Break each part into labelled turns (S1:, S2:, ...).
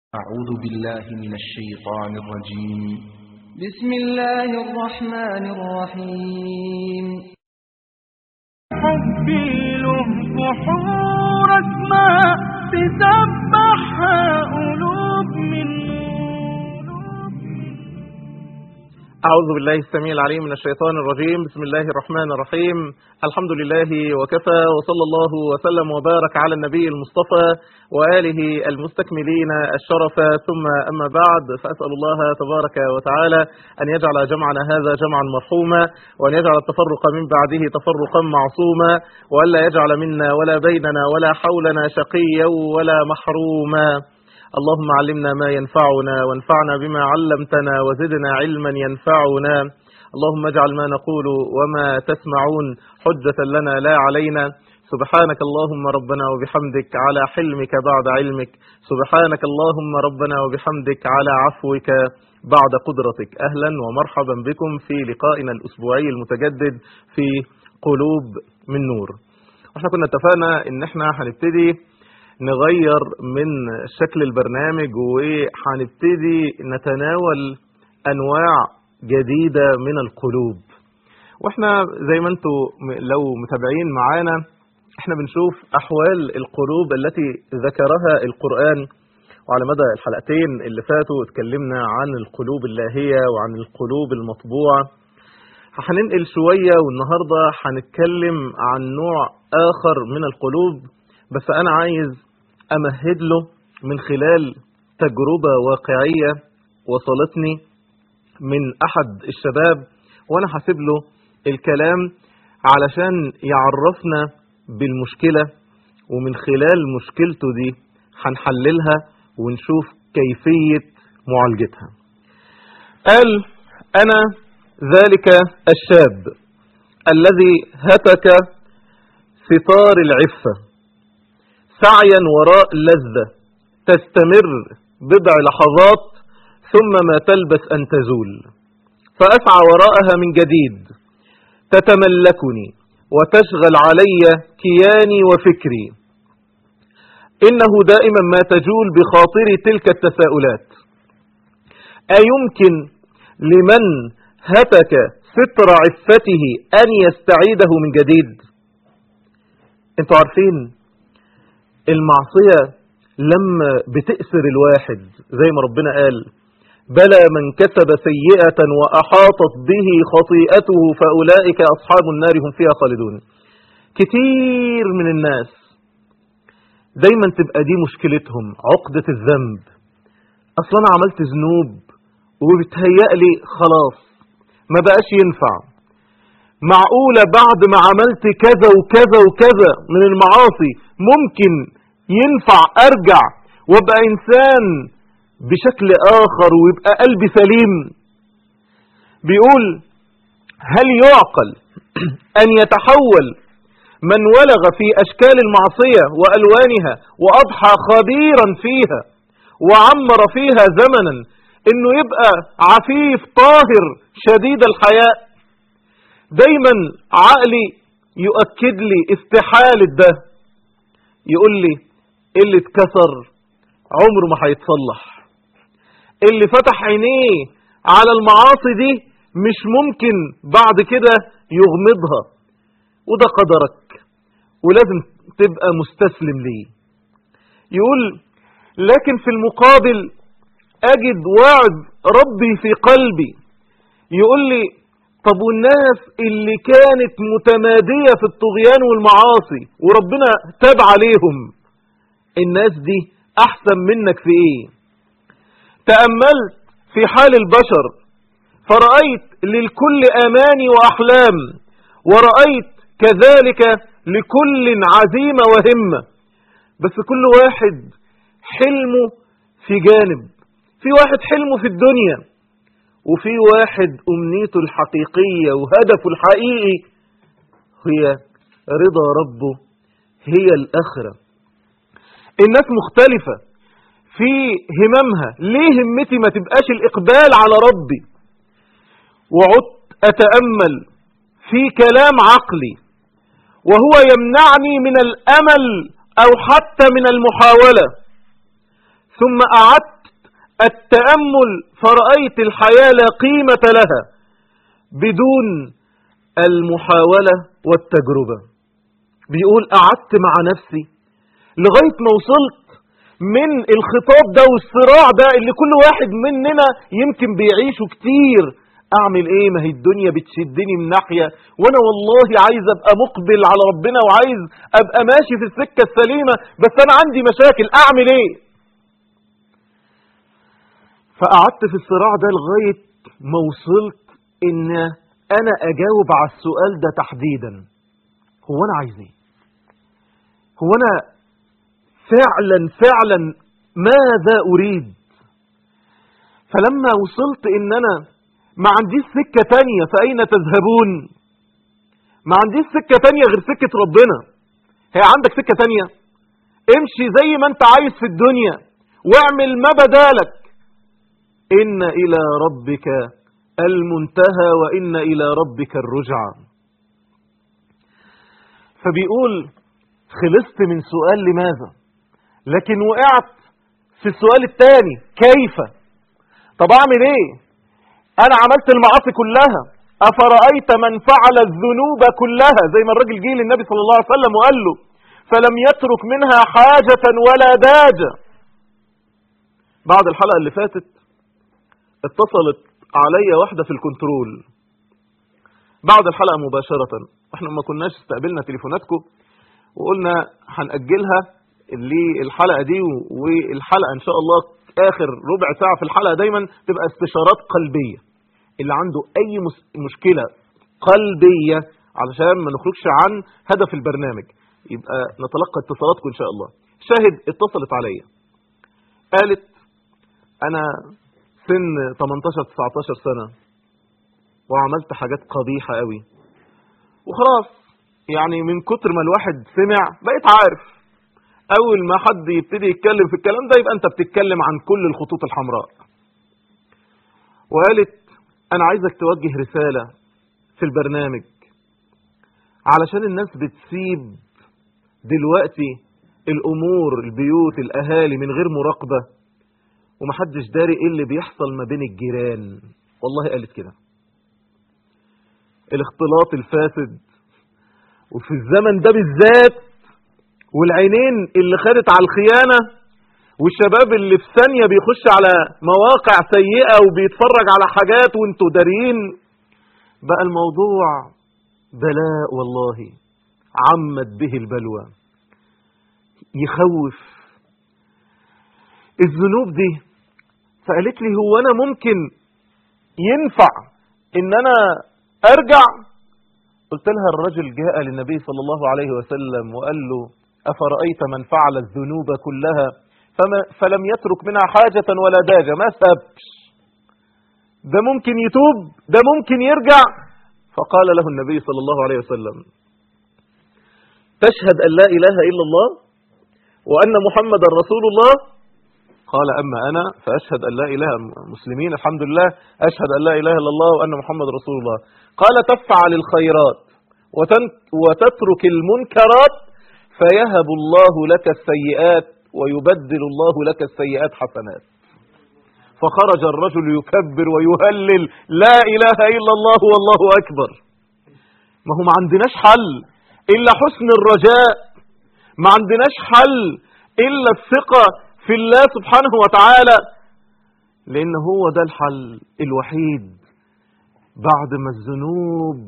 S1: أعوذ بالله من الشيطان الرجيم
S2: بسم الله الرحمن الرحيم
S3: حبي له بحور اسماء تسبحها قلوب من نور
S4: أعوذ بالله السميع العليم من الشيطان الرجيم بسم الله الرحمن الرحيم الحمد لله وكفى وصلى الله وسلم وبارك على النبي المصطفى وآله المستكملين الشرف ثم أما بعد فأسأل الله تبارك وتعالى أن يجعل جمعنا هذا جمعا مرحوما وأن يجعل التفرق من بعده تفرقا معصوما وألا يجعل منا ولا بيننا ولا حولنا شقيا ولا محروما اللهم علمنا ما ينفعنا وانفعنا بما علمتنا وزدنا علما ينفعنا اللهم اجعل ما نقول وما تسمعون حجة لنا لا علينا سبحانك اللهم ربنا وبحمدك على حلمك بعد علمك سبحانك اللهم ربنا وبحمدك على عفوك بعد قدرتك أهلا ومرحبا بكم في لقائنا الأسبوعي المتجدد في قلوب من نور احنا كنا اتفقنا ان احنا هنبتدي نغير من شكل البرنامج وهنبتدي نتناول انواع جديدة من القلوب واحنا زي ما انتم لو متابعين معانا احنا بنشوف احوال القلوب التي ذكرها القرآن وعلى مدى الحلقتين اللي فاتوا اتكلمنا عن القلوب اللاهية وعن القلوب المطبوعة هننقل شوية والنهاردة هنتكلم عن نوع آخر من القلوب بس أنا عايز أمهد له من خلال تجربة واقعية وصلتني من أحد الشباب وأنا هسيب له الكلام علشان يعرفنا بالمشكلة ومن خلال مشكلته دي هنحللها ونشوف كيفية معالجتها قال أنا ذلك الشاب الذي هتك ستار العفة سعيا وراء لذة تستمر بضع لحظات ثم ما تلبس أن تزول فأسعى وراءها من جديد تتملكني وتشغل علي كياني وفكري إنه دائما ما تجول بخاطري تلك التساؤلات أيمكن لمن هتك ستر عفته أن يستعيده من جديد انتوا عارفين المعصية لما بتأسر الواحد زي ما ربنا قال بلى من كسب سيئة وأحاطت به خطيئته فأولئك أصحاب النار هم فيها خالدون كتير من الناس دايما تبقى دي مشكلتهم عقدة الذنب أصلا أنا عملت ذنوب وبتهيألي خلاص ما بقاش ينفع معقولة بعد ما عملت كذا وكذا وكذا من المعاصي ممكن ينفع أرجع وابقى إنسان بشكل آخر ويبقى قلبي سليم بيقول هل يعقل أن يتحول من ولغ في أشكال المعصية وألوانها وأضحى خبيرا فيها وعمر فيها زمنا انه يبقى عفيف طاهر شديد الحياء دايما عقلي يؤكد لي استحالة ده يقول لي اللي اتكسر عمره ما هيتصلح اللي فتح عينيه على المعاصي دي مش ممكن بعد كده يغمضها وده قدرك ولازم تبقى مستسلم ليه يقول لكن في المقابل أجد وعد ربي في قلبي يقول لي طب والناس اللي كانت متمادية في الطغيان والمعاصي وربنا تاب عليهم الناس دي أحسن منك في إيه تأملت في حال البشر فرأيت للكل أماني وأحلام ورأيت كذلك لكل عزيمة وهمة بس كل واحد حلمه في جانب في واحد حلمه في الدنيا وفي واحد أمنيته الحقيقية وهدفه الحقيقي هي رضا ربه هي الآخرة الناس مختلفة في هممها ليه همتي ما تبقاش الإقبال على ربي وعدت أتأمل في كلام عقلي وهو يمنعني من الأمل أو حتى من المحاولة ثم أعدت التأمل فرأيت الحياة لا قيمة لها بدون المحاولة والتجربة بيقول قعدت مع نفسي لغاية ما وصلت من الخطاب ده والصراع ده اللي كل واحد مننا يمكن بيعيشه كتير اعمل ايه ما هي الدنيا بتشدني من ناحية وانا والله عايز ابقى مقبل على ربنا وعايز ابقى ماشي في السكة السليمة بس انا عندي مشاكل اعمل ايه فقعدت في الصراع ده لغاية ما وصلت ان انا اجاوب على السؤال ده تحديدا هو انا عايز ايه هو انا فعلا فعلا ماذا اريد فلما وصلت ان انا ما عنديش سكة تانية فاين تذهبون ما عنديش سكة تانية غير سكة ربنا هي عندك سكة تانية امشي زي ما انت عايز في الدنيا واعمل ما بدالك إن إلى ربك المنتهى وإن إلى ربك الرجعى فبيقول خلصت من سؤال لماذا لكن وقعت في السؤال الثاني كيف طب أعمل إيه أنا عملت المعاصي كلها أفرأيت من فعل الذنوب كلها زي ما الراجل جه للنبي صلى الله عليه وسلم وقال له فلم يترك منها حاجة ولا داجة بعد الحلقة اللي فاتت اتصلت عليا واحدة في الكنترول بعد الحلقة مباشرة احنا ما كناش استقبلنا تليفوناتكم وقلنا هنأجلها للحلقة دي والحلقة ان شاء الله اخر ربع ساعة في الحلقة دايما تبقى استشارات قلبية اللي عنده اي مشكلة قلبية علشان ما نخرجش عن هدف البرنامج يبقى نتلقى اتصالاتكم ان شاء الله شاهد اتصلت عليا قالت انا سن 18 19 سنة وعملت حاجات قبيحة قوي وخلاص يعني من كتر ما الواحد سمع بقيت عارف اول ما حد يبتدي يتكلم في الكلام ده يبقى انت بتتكلم عن كل الخطوط الحمراء وقالت انا عايزك توجه رسالة في البرنامج علشان الناس بتسيب دلوقتي الامور البيوت الاهالي من غير مراقبة ومحدش داري ايه اللي بيحصل ما بين الجيران والله قالت كده الاختلاط الفاسد وفي الزمن ده بالذات والعينين اللي خدت على الخيانة والشباب اللي في ثانية بيخش على مواقع سيئة وبيتفرج على حاجات وانتوا دارين بقى الموضوع بلاء والله عمت به البلوى يخوف الذنوب دي فقالت لي هو انا ممكن ينفع ان انا ارجع قلت لها الرجل جاء للنبي صلى الله عليه وسلم وقال له أفرأيت من فعل الذنوب كلها فما فلم يترك منها حاجة ولا داجة ما سابش ده ممكن يتوب ده ممكن يرجع فقال له النبي صلى الله عليه وسلم تشهد أن لا إله إلا الله وأن محمد رسول الله قال أما أنا فأشهد أن لا إله مسلمين الحمد لله أشهد أن لا إله إلا الله وأن محمد رسول الله قال تفعل الخيرات وتترك المنكرات فيهب الله لك السيئات ويبدل الله لك السيئات حسنات فخرج الرجل يكبر ويهلل لا إله إلا الله والله أكبر ما هو ما عندناش حل إلا حسن الرجاء ما عندناش حل إلا الثقة في الله سبحانه وتعالى لأن هو ده الحل الوحيد بعد ما الذنوب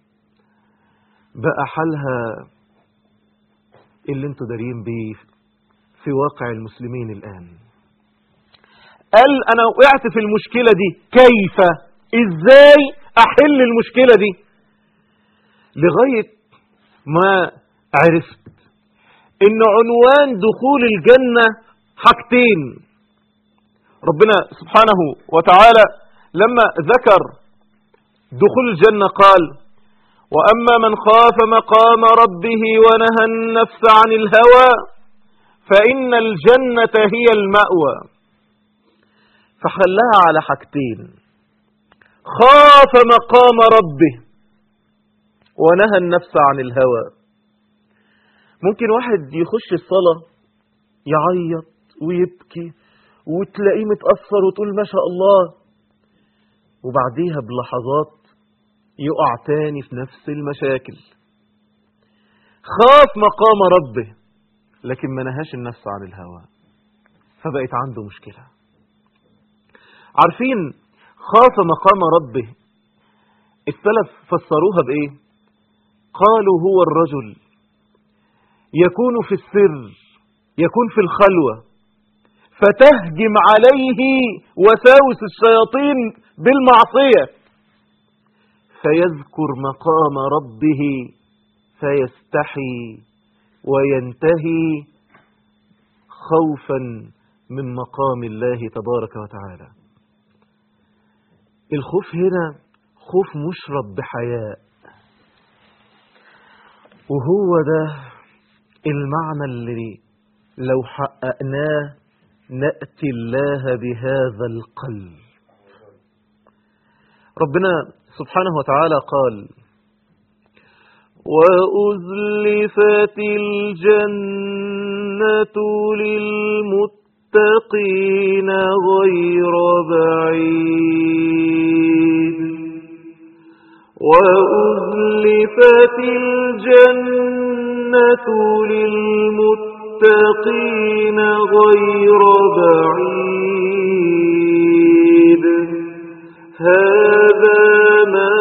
S4: بقى حلها اللي انتوا دارين بيه في واقع المسلمين الآن قال أنا وقعت في المشكلة دي كيف إزاي أحل المشكلة دي لغاية ما عرفت إن عنوان دخول الجنة حاجتين ربنا سبحانه وتعالى لما ذكر دخول الجنة قال وأما من خاف مقام ربه ونهى النفس عن الهوى فإن الجنة هي المأوى فخلاها على حاجتين خاف مقام ربه ونهى النفس عن الهوى ممكن واحد يخش الصلاة يعيط ويبكي وتلاقيه متأثر وتقول ما شاء الله وبعديها بلحظات يقع تاني في نفس المشاكل خاف مقام ربه لكن ما نهاش النفس عن الهوى فبقت عنده مشكلة عارفين خاف مقام ربه السلف فسروها بإيه قالوا هو الرجل يكون في السر يكون في الخلوة فتهجم عليه وساوس الشياطين بالمعصية فيذكر مقام ربه فيستحي وينتهي خوفا من مقام الله تبارك وتعالى الخوف هنا خوف مشرب بحياء وهو ده المعنى اللي لو حققناه نأتي الله بهذا القلب ربنا سبحانه وتعالى قال وأزلفت الجنة للمتقين غير بعيد وأزلفت الجنة للمتقين غير بعيد هذا ما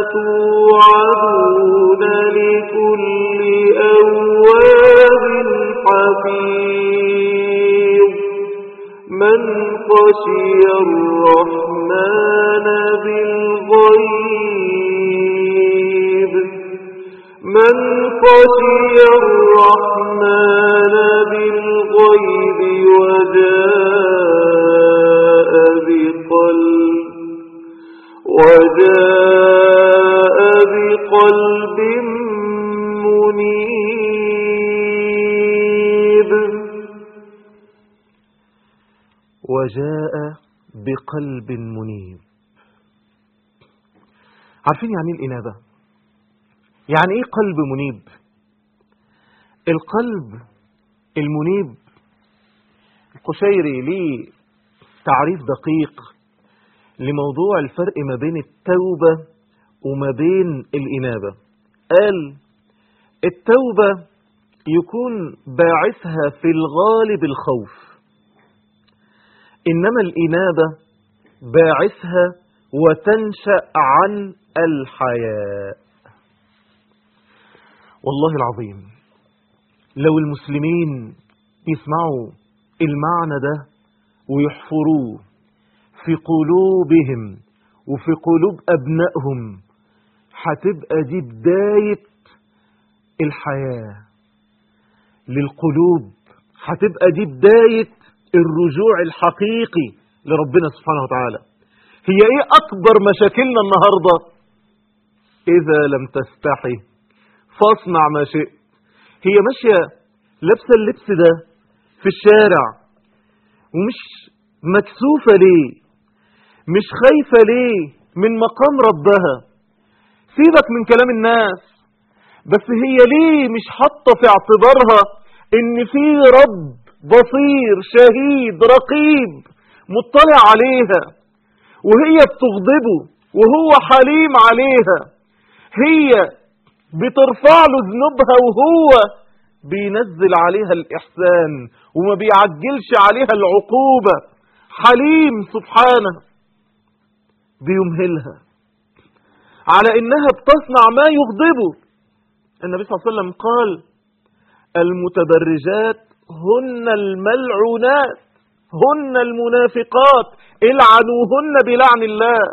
S4: توعدون لكل أواب حفيظ من خشي الرحمن بالغيب من خشي الرحمن بالغيب وجاء بقلب وجاء بقلب منيب وجاء بقلب منيب عارفين يعني ايه الإنابة يعني ايه قلب منيب القلب المنيب القشيري ليه تعريف دقيق لموضوع الفرق ما بين التوبة وما بين الإنابة قال التوبة يكون باعثها في الغالب الخوف إنما الإنابة باعثها وتنشأ عن الحياء والله العظيم لو المسلمين يسمعوا المعنى ده ويحفروه في قلوبهم وفي قلوب أبنائهم هتبقى دي بداية الحياة للقلوب هتبقى دي بداية الرجوع الحقيقي لربنا سبحانه وتعالى هي ايه اكبر مشاكلنا النهاردة اذا لم تستحي فاصنع ما شئت هي ماشية لابسة اللبس ده في الشارع ومش مكسوفة ليه مش خايفة ليه من مقام ربها سيبك من كلام الناس بس هي ليه مش حاطة في اعتبارها ان في رب بصير شهيد رقيب مطلع عليها وهي بتغضبه وهو حليم عليها هي بترفع له ذنوبها وهو بينزل عليها الإحسان وما بيعجلش عليها العقوبة حليم سبحانه بيمهلها على إنها بتصنع ما يغضبه النبي صلى الله عليه وسلم قال المتبرجات هن الملعونات هن المنافقات العنوهن بلعن الله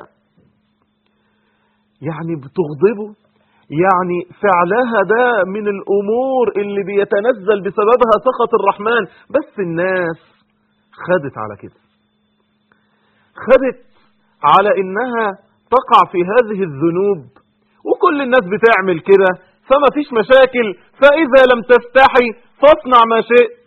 S4: يعني بتغضبه يعني فعلها ده من الأمور اللي بيتنزل بسببها سخط الرحمن بس الناس خدت على كده خدت على إنها تقع في هذه الذنوب وكل الناس بتعمل كده فما فيش مشاكل فإذا لم تستحي فاصنع ما شئت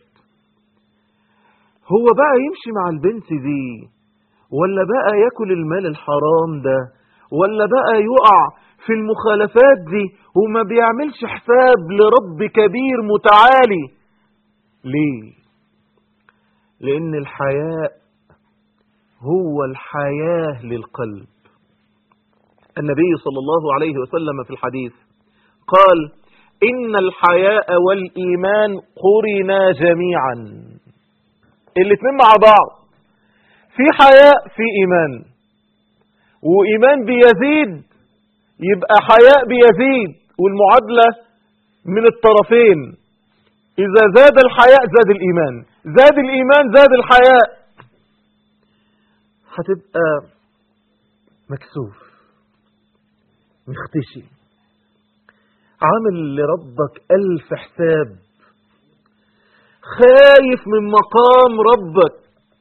S4: هو بقى يمشي مع البنت دي ولا بقى ياكل المال الحرام ده ولا بقى يقع في المخالفات دي وما بيعملش حساب لرب كبير متعالي ليه لان الحياء هو الحياة للقلب النبي صلى الله عليه وسلم في الحديث قال إن الحياء والإيمان قرنا جميعا الاثنين مع بعض في حياء في إيمان وإيمان بيزيد يبقى حياء بيزيد والمعادلة من الطرفين إذا زاد الحياء زاد الإيمان زاد الإيمان زاد الحياء هتبقى مكسوف مختشي عامل لربك ألف حساب خايف من مقام ربك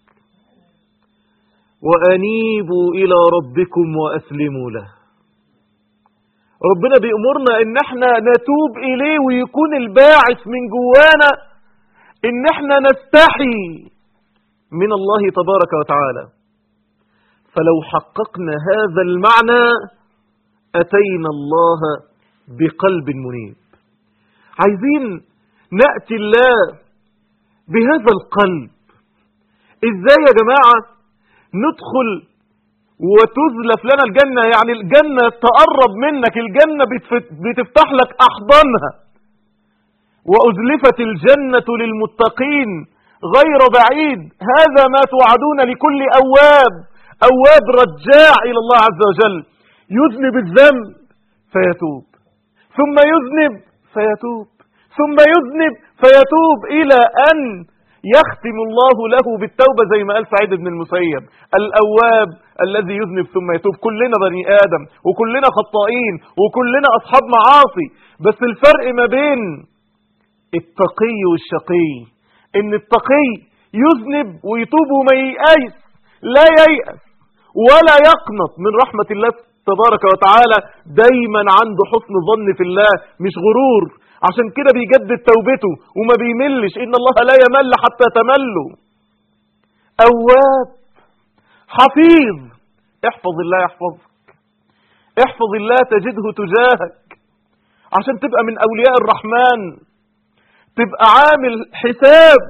S4: وأنيبوا إلى ربكم وأسلموا له ربنا بيأمرنا ان احنا نتوب اليه ويكون الباعث من جوانا ان احنا نستحي من الله تبارك وتعالى فلو حققنا هذا المعنى أتينا الله بقلب منيب عايزين نأتي الله بهذا القلب ازاي يا جماعة ندخل وتزلف لنا الجنة يعني الجنة تقرب منك الجنة بتفتح لك أحضانها وأزلفت الجنة للمتقين غير بعيد هذا ما توعدون لكل أواب أواب رجاع إلى الله عز وجل يذنب الذنب فيتوب ثم يذنب فيتوب ثم يذنب فيتوب إلى أن يختم الله له بالتوبة زي ما قال سعيد بن المسيب الأواب الذي يذنب ثم يتوب كلنا بني آدم وكلنا خطائين وكلنا أصحاب معاصي بس الفرق ما بين التقي والشقي ان التقي يذنب ويتوب وما ييأس لا ييأس ولا يقنط من رحمة الله تبارك وتعالى دايما عنده حسن ظن في الله مش غرور عشان كده بيجدد توبته وما بيملش إن الله لا يمل حتى تملوا أواب حفيظ احفظ الله يحفظك احفظ الله تجده تجاهك عشان تبقى من أولياء الرحمن تبقى عامل حساب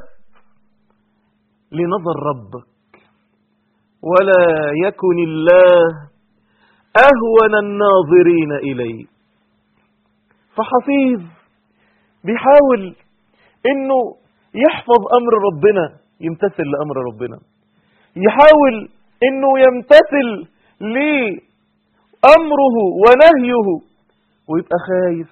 S4: لنظر ربك ولا يكن الله أهون الناظرين إليه فحفيظ بيحاول انه يحفظ امر ربنا يمتثل لامر ربنا يحاول انه يمتثل لامره ونهيه ويبقى خايف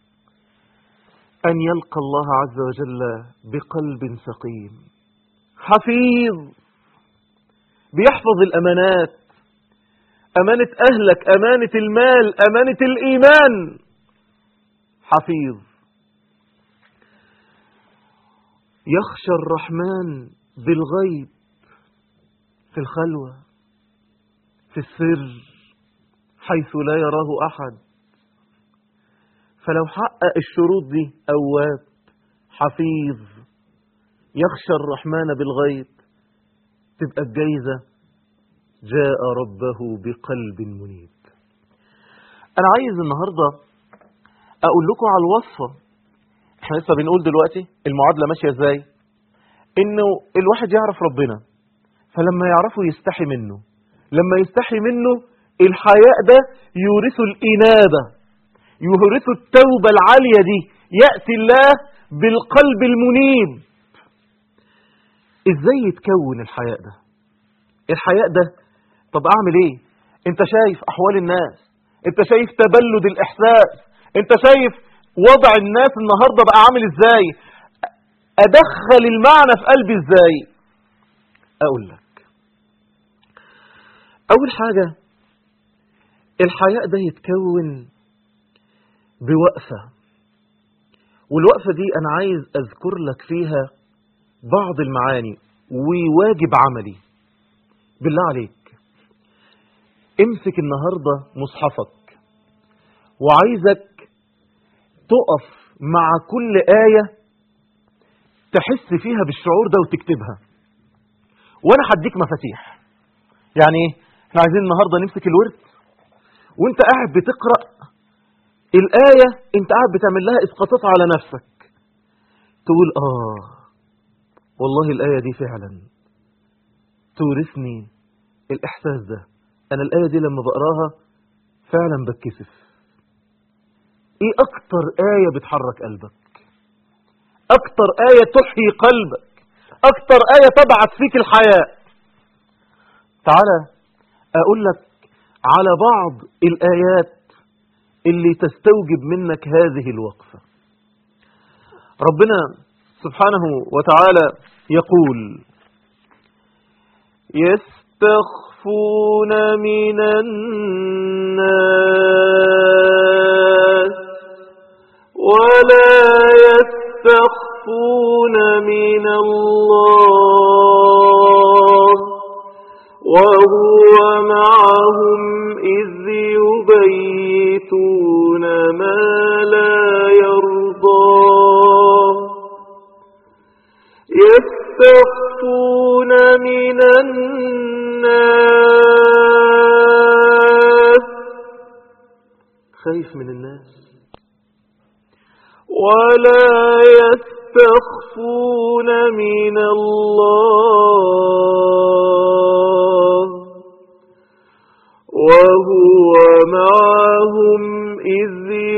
S4: ان يلقى الله عز وجل بقلب سقيم حفيظ بيحفظ الامانات امانه اهلك امانه المال امانه الايمان حفيظ يخشى الرحمن بالغيب في الخلوة في السر حيث لا يراه أحد فلو حقق الشروط دي أواب حفيظ يخشى الرحمن بالغيب تبقى الجايزة جاء ربه بقلب منيب أنا عايز النهاردة أقول لكم على الوصفة احنا لسه بنقول دلوقتي المعادلة ماشية ازاي انه الواحد يعرف ربنا فلما يعرفه يستحي منه لما يستحي منه الحياء ده يورث الإنابة يورث التوبة العالية دي يأتي الله بالقلب المنيب ازاي يتكون الحياء ده الحياء ده طب اعمل ايه انت شايف احوال الناس انت شايف تبلد الاحساس انت شايف وضع الناس النهاردة بقى عامل ازاي ادخل المعنى في قلبي ازاي اقول لك اول حاجة الحياء ده يتكون بوقفة والوقفة دي انا عايز اذكر لك فيها بعض المعاني وواجب عملي بالله عليك امسك النهاردة مصحفك وعايزك تقف مع كل آية تحس فيها بالشعور ده وتكتبها وانا هديك مفاتيح يعني ايه احنا عايزين النهاردة نمسك الورد وانت قاعد بتقرأ الآية انت قاعد بتعمل لها اسقاطات على نفسك تقول اه والله الآية دي فعلا تورثني الإحساس ده أنا الآية دي لما بقراها فعلا بتكسف إيه أكتر آية بتحرك قلبك أكتر آية تحيي قلبك أكتر آية تبعث فيك الحياة تعالى أقول لك على بعض الآيات اللي تستوجب منك هذه الوقفة ربنا سبحانه وتعالى يقول يستخفون من الناس ولا يستخفون من الله وهو معهم إذ يبيتون ما لا يرضى يستخفون من الناس خايف من الناس ولا يستخفون من الله وهو معهم إذ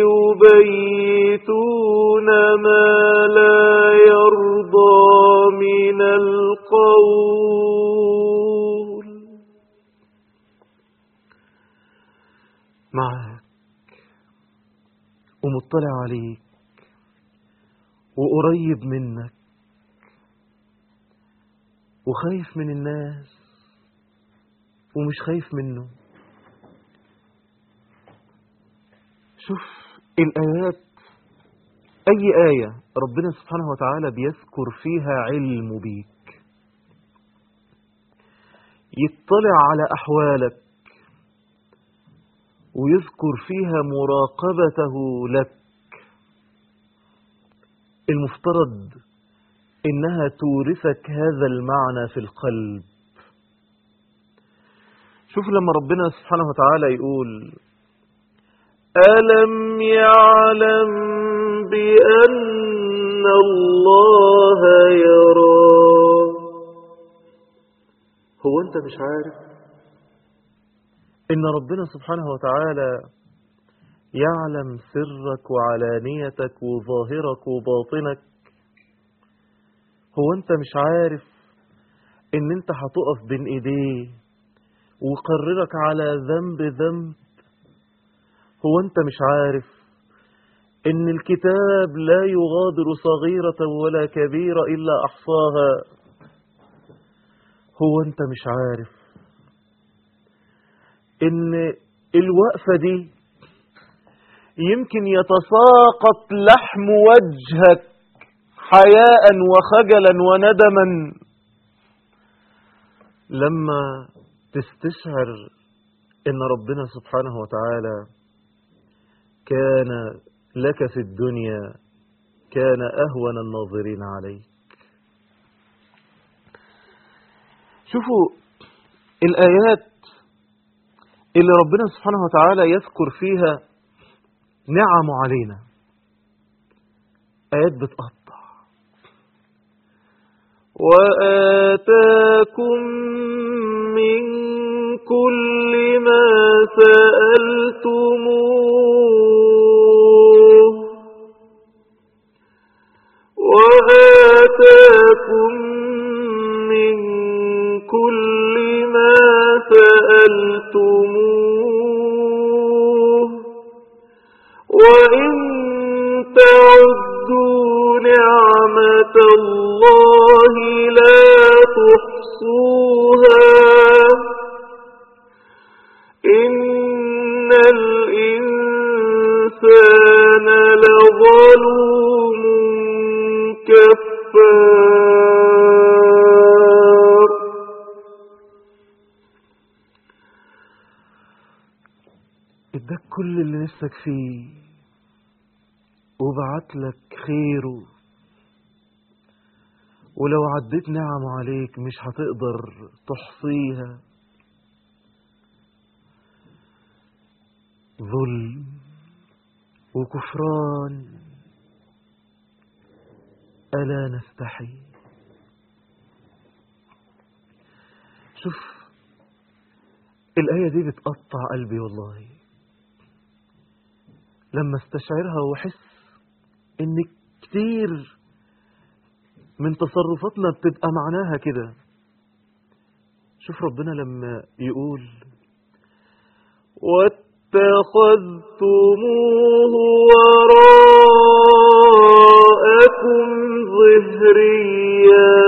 S4: يبيتون ما لا يرضى من القول معك ومطلع عليك وقريب منك وخايف من الناس ومش خايف منه شوف الآيات أي آية ربنا سبحانه وتعالى بيذكر فيها علم بيك يطلع على أحوالك ويذكر فيها مراقبته لك المفترض إنها تورثك هذا المعنى في القلب شوف لما ربنا سبحانه وتعالى يقول ألم يعلم بأن الله يرى هو أنت مش عارف إن ربنا سبحانه وتعالى يعلم سرك وعلانيتك وظاهرك وباطنك هو أنت مش عارف إن أنت هتقف بين إيديه ويقررك على ذنب ذنب هو أنت مش عارف إن الكتاب لا يغادر صغيرة ولا كبيرة إلا أحصاها هو أنت مش عارف إن الوقفة دي يمكن يتساقط لحم وجهك حياء وخجلا وندما لما تستشعر إن ربنا سبحانه وتعالى كان لك في الدنيا كان أهون الناظرين عليك شوفوا الآيات اللي ربنا سبحانه وتعالى يذكر فيها نعم علينا آيات بتقطع وآتاكم من كل ما سألتموه وآتاكم من كل ما سألتموه وإن تعدوا نعمة الله لا تحصوها إن الإنسان لظلوم كفار اداك كل اللي نفسك فيه وبعت لك خيره ولو عديت نعم عليك مش هتقدر تحصيها ظلم وكفران ألا نستحي شوف الآية دي بتقطع قلبي والله لما استشعرها واحس ان كتير من تصرفاتنا بتبقى معناها كده شوف ربنا لما يقول واتخذتموه وراءكم ظهريا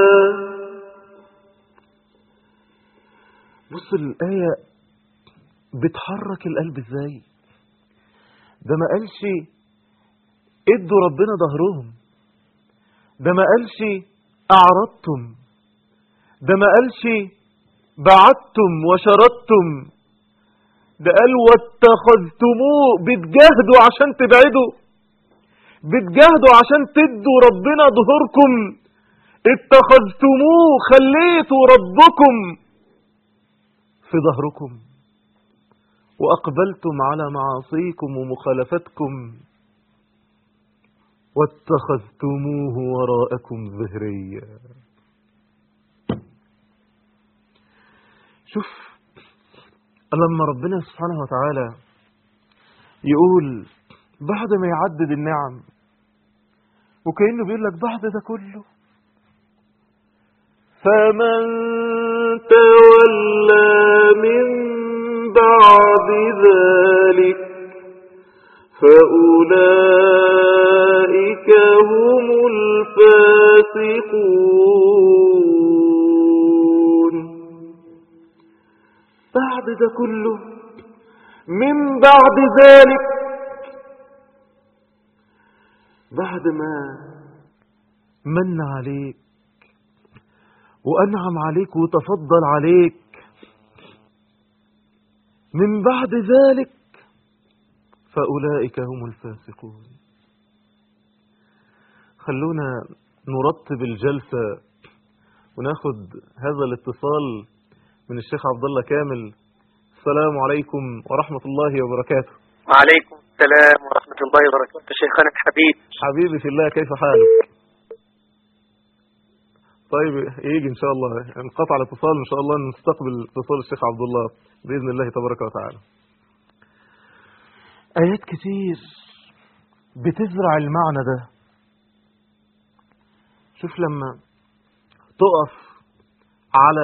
S4: بص الآية بتحرك القلب ازاي ده ما قالش ادوا ربنا ظهرهم ده ما قالش اعرضتم ده ما قالش بعدتم وشردتم ده قال واتخذتموه بتجاهدوا عشان تبعدوا بتجاهدوا عشان تدوا ربنا ظهوركم اتخذتموه خليتوا ربكم في ظهركم وأقبلتم على معاصيكم ومخالفتكم واتخذتموه وراءكم ظهريا شوف لما ربنا سبحانه وتعالى يقول بعد ما يعدد النعم وكأنه بيقول لك بعد ده كله فمن تولى من بعد ذلك فأولئك هم الفاسقون بعد ده كله من بعد ذلك بعد ما من عليك وأنعم عليك وتفضل عليك من بعد ذلك فأولئك هم الفاسقون خلونا نرتب الجلسة وناخد هذا الاتصال من الشيخ عبد الله كامل السلام عليكم ورحمة الله وبركاته
S5: وعليكم السلام ورحمة الله وبركاته شيخنا الحبيب
S4: حبيبي في الله كيف حالك طيب يجي ان شاء الله انقطع الاتصال ان شاء الله نستقبل اتصال الشيخ عبد الله باذن الله تبارك وتعالى ايات كتير بتزرع المعنى ده شوف لما تقف على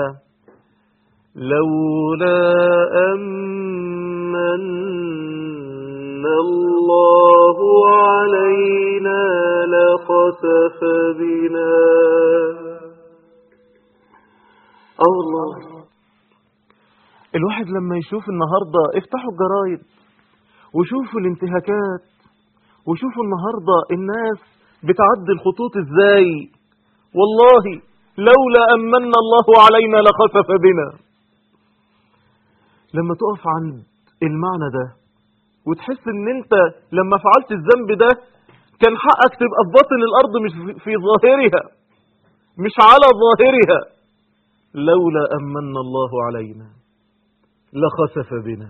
S4: لولا أمن الله علينا لخسف بنا اه والله الواحد لما يشوف النهاردة افتحوا الجرايد وشوفوا الانتهاكات وشوفوا النهاردة الناس بتعدي الخطوط ازاي والله لولا أمن الله علينا لخسف بنا لما تقف عند المعنى ده وتحس ان انت لما فعلت الذنب ده كان حقك تبقى في باطن الارض مش في ظاهرها مش على ظاهرها لولا أمن الله علينا لخسف بنا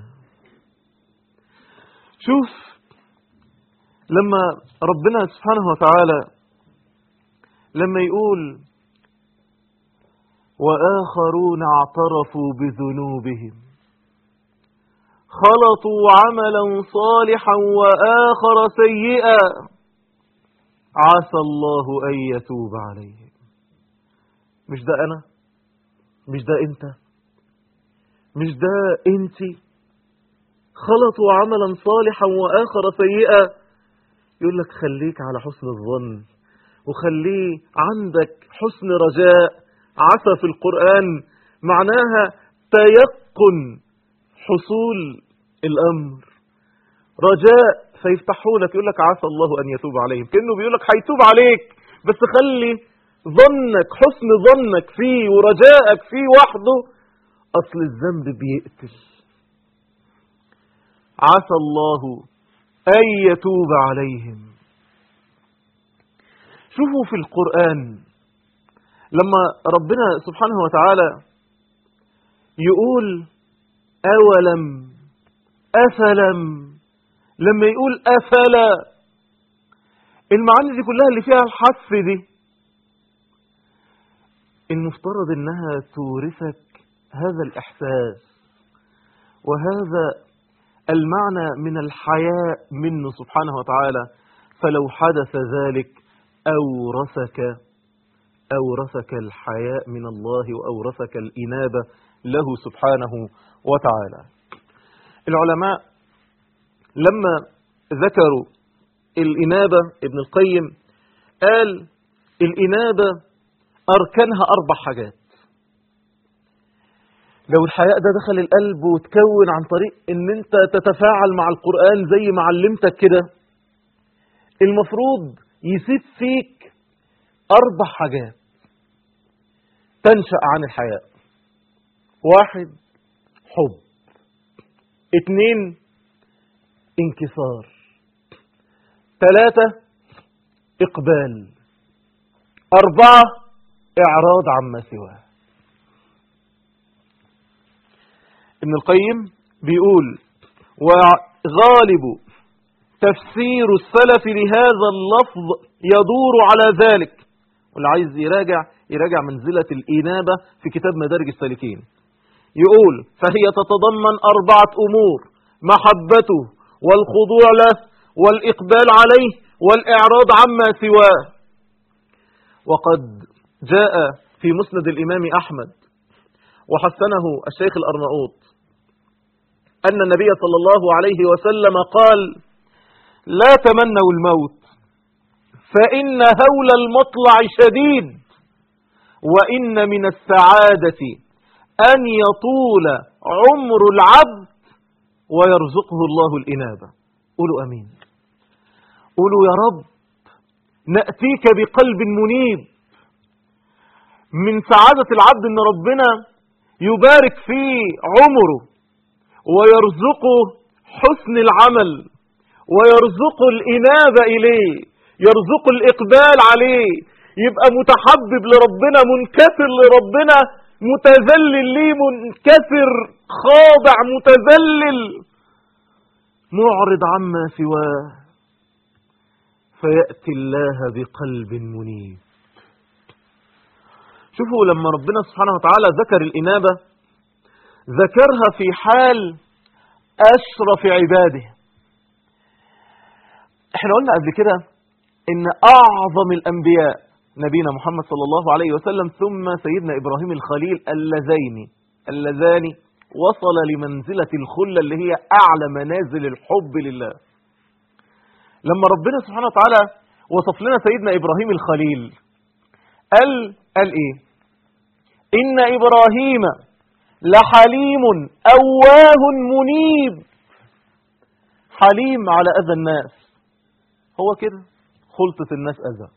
S4: شوف لما ربنا سبحانه وتعالى لما يقول وآخرون اعترفوا بذنوبهم خلطوا عملا صالحا وآخر سيئا عسى الله أن يتوب عليهم مش ده أنا مش ده أنت مش ده أنت خلطوا عملا صالحا وآخر سيئا يقول لك خليك على حسن الظن وخليه عندك حسن رجاء عسى في القرآن معناها تيقن حصول الأمر رجاء فيفتحوا لك يقول لك عسى الله أن يتوب عليهم كأنه بيقول لك هيتوب عليك بس خلي ظنك حسن ظنك فيه ورجائك فيه وحده أصل الذنب بيقتل عسى الله أن يتوب عليهم شوفوا في القرآن لما ربنا سبحانه وتعالى يقول أولم أفلم لما يقول أفلا المعاني دي كلها اللي فيها الحذف دي المفترض انها تورثك هذا الاحساس وهذا المعنى من الحياء منه سبحانه وتعالى فلو حدث ذلك أورثك أورثك الحياء من الله وأورثك الإنابة له سبحانه وتعالى العلماء لما ذكروا الإنابة ابن القيم قال الإنابة أركانها أربع حاجات لو الحياء ده دخل القلب وتكون عن طريق ان انت تتفاعل مع القرآن زي ما علمتك كده المفروض يسيب فيك أربع حاجات تنشأ عن الحياء واحد حب اتنين انكسار ثلاثة إقبال أربعة إعراض عما سواه ابن القيم بيقول وغالب تفسير السلف لهذا اللفظ يدور على ذلك واللي عايز يراجع يراجع منزلة الإنابة في كتاب مدارج السالكين يقول فهي تتضمن أربعة أمور محبته والخضوع له والإقبال عليه والإعراض عما سواه وقد جاء في مسند الإمام أحمد وحسنه الشيخ الأرناؤوط أن النبي صلى الله عليه وسلم قال لا تمنوا الموت فإن هول المطلع شديد وإن من السعادة أن يطول عمر العبد ويرزقه الله الإنابة قولوا أمين قولوا يا رب نأتيك بقلب منيب من سعادة العبد أن ربنا يبارك في عمره ويرزقه حسن العمل ويرزقه الإنابة إليه يرزق الإقبال عليه يبقى متحبب لربنا منكسر لربنا متذلل ليه منكسر خاضع متذلل معرض عما سواه فيأتي الله بقلب منيب شوفوا لما ربنا سبحانه وتعالى ذكر الإنابة ذكرها في حال أشرف عباده احنا قلنا قبل كده ان اعظم الانبياء نبينا محمد صلى الله عليه وسلم ثم سيدنا ابراهيم الخليل اللذين اللذان وصل لمنزلة الخلة اللي هي اعلى منازل الحب لله لما ربنا سبحانه وتعالى وصف لنا سيدنا ابراهيم الخليل قال قال ايه ان ابراهيم لحليم اواه منيب حليم على اذى الناس هو كده خلطة الناس أذى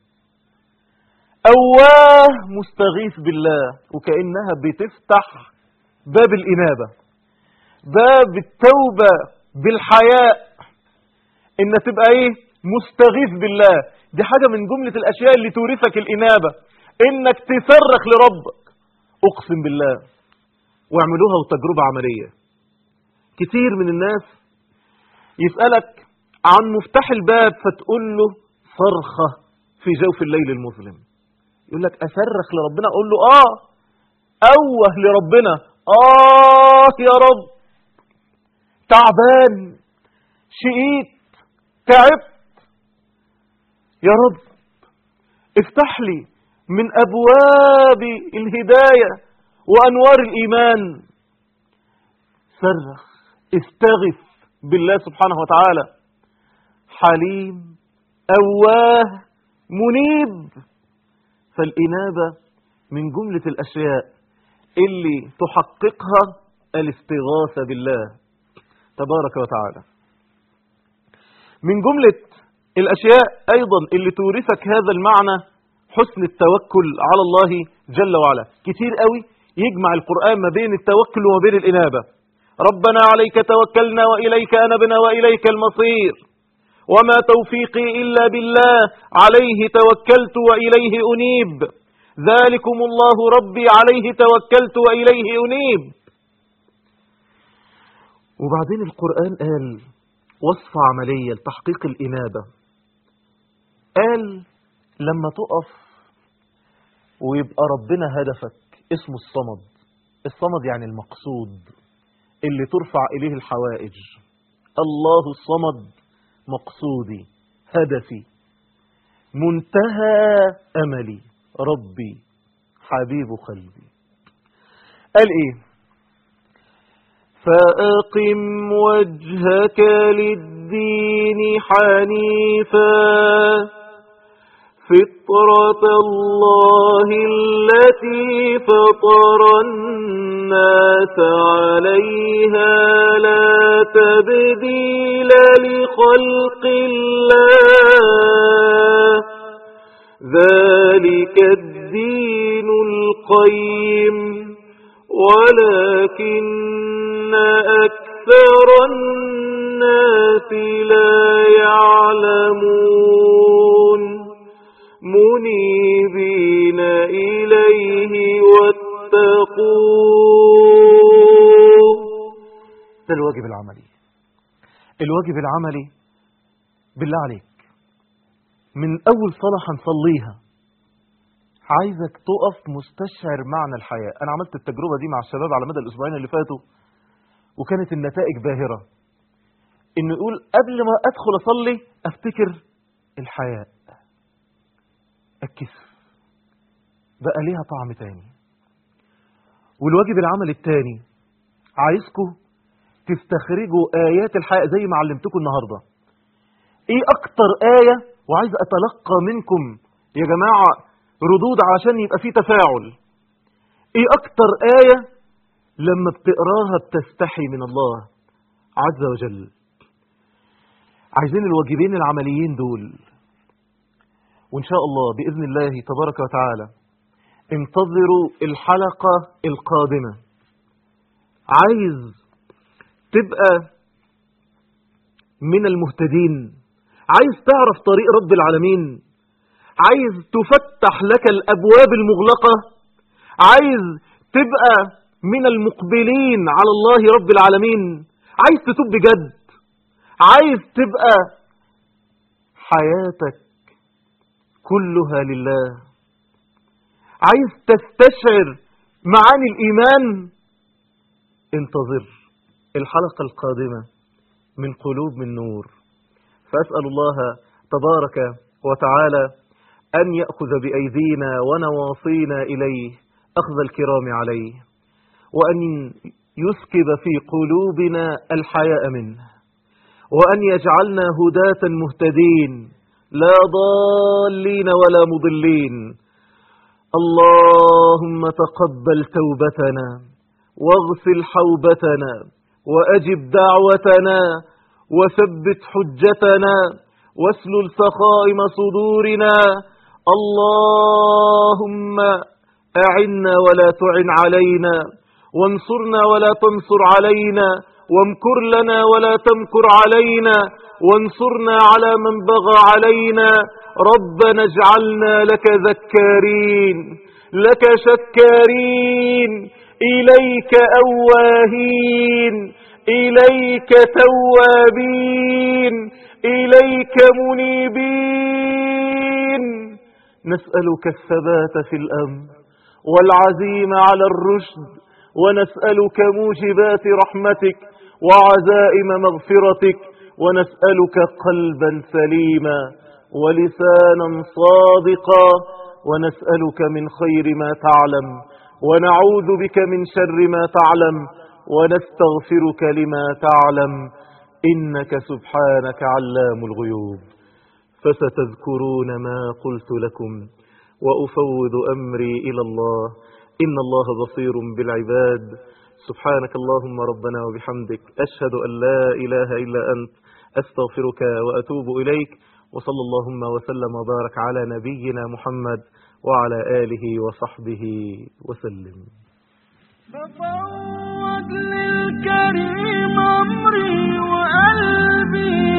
S4: أواه مستغيث بالله وكأنها بتفتح باب الإنابة باب التوبة بالحياء إن تبقى إيه مستغيث بالله دي حاجة من جملة الأشياء اللي تورثك الإنابة إنك تصرخ لربك أقسم بالله واعملوها وتجربة عملية كتير من الناس يسألك عن مفتاح الباب فتقول له صرخة في جوف الليل المظلم يقول لك أصرخ لربنا أقول له آه أوه لربنا آه يا رب تعبان شقيت تعبت يا رب افتح لي من أبواب الهداية وأنوار الإيمان صرخ استغف بالله سبحانه وتعالى حليم أواه منيب فالإنابة من جملة الأشياء اللي تحققها الاستغاثة بالله تبارك وتعالى من جملة الأشياء أيضا اللي تورثك هذا المعنى حسن التوكل على الله جل وعلا كتير قوي يجمع القرآن ما بين التوكل وما بين الإنابة ربنا عليك توكلنا وإليك أنبنا وإليك المصير وما توفيقي إلا بالله عليه توكلت وإليه أنيب ذلكم الله ربي عليه توكلت وإليه أنيب وبعدين القرآن قال وصفة عملية لتحقيق الإنابة قال لما تقف ويبقى ربنا هدفك اسمه الصمد الصمد يعني المقصود اللي ترفع إليه الحوائج الله الصمد مقصودي هدفي منتهى أملي ربي حبيب قلبي قال إيه فأقم وجهك للدين حنيفا فطرة الله التي فطر الناس عليها لا تبديل لخلق الله ذلك الدين القيم ولكن أكثر الناس لا يعلمون منيبين إليه واتقوه
S6: ده الواجب العملي الواجب العملي بالله عليك من أول صلاة هنصليها عايزك تقف مستشعر معنى الحياة أنا عملت التجربة دي مع الشباب على مدى الأسبوعين اللي فاتوا وكانت النتائج باهرة إنه يقول قبل ما أدخل أصلي أفتكر الحياة الكسف بقى ليها طعم تاني والواجب العمل التاني عايزكم تستخرجوا آيات الحياة زي ما علمتكم النهاردة ايه اكتر آية وعايز اتلقى منكم يا جماعة ردود عشان يبقى في تفاعل ايه اكتر آية لما بتقراها بتستحي من الله عز وجل عايزين الواجبين العمليين دول وإن شاء الله بإذن الله تبارك وتعالى انتظروا الحلقة القادمة عايز تبقى من المهتدين عايز تعرف طريق رب العالمين عايز تفتح لك الأبواب المغلقة عايز تبقى من المقبلين على الله رب العالمين عايز تتوب بجد عايز تبقى حياتك كلها لله عايز تستشعر معاني الإيمان انتظر الحلقة القادمة من قلوب من نور فأسأل الله تبارك وتعالى أن يأخذ بأيدينا ونواصينا إليه أخذ الكرام عليه وأن يسكب في قلوبنا الحياء منه وأن يجعلنا هداة مهتدين لا ضالين ولا مضلين اللهم تقبل توبتنا واغسل حوبتنا وأجب دعوتنا وثبت حجتنا واسلل سخائم صدورنا اللهم أعنا ولا تعن علينا وانصرنا ولا تنصر علينا وامكر لنا ولا تمكر علينا وانصرنا على من بغى علينا ربنا اجعلنا لك ذكارين لك شكارين إليك أواهين إليك توابين إليك منيبين نسألك الثبات في الأمر والعزيمة على الرشد ونسألك موجبات رحمتك وعزائم مغفرتك ونسألك قلبا سليما ولسانا صادقا ونسألك من خير ما تعلم ونعوذ بك من شر ما تعلم ونستغفرك لما تعلم إنك سبحانك علام الغيوب فستذكرون ما قلت لكم وأفوض أمري إلى الله إن الله بصير بالعباد سبحانك اللهم ربنا وبحمدك أشهد أن لا إله إلا أنت أستغفرك وأتوب إليك وصلى اللهم وسلم وبارك على نبينا محمد وعلى آله وصحبه وسلم
S3: بفوض للكريم أمري وقلبي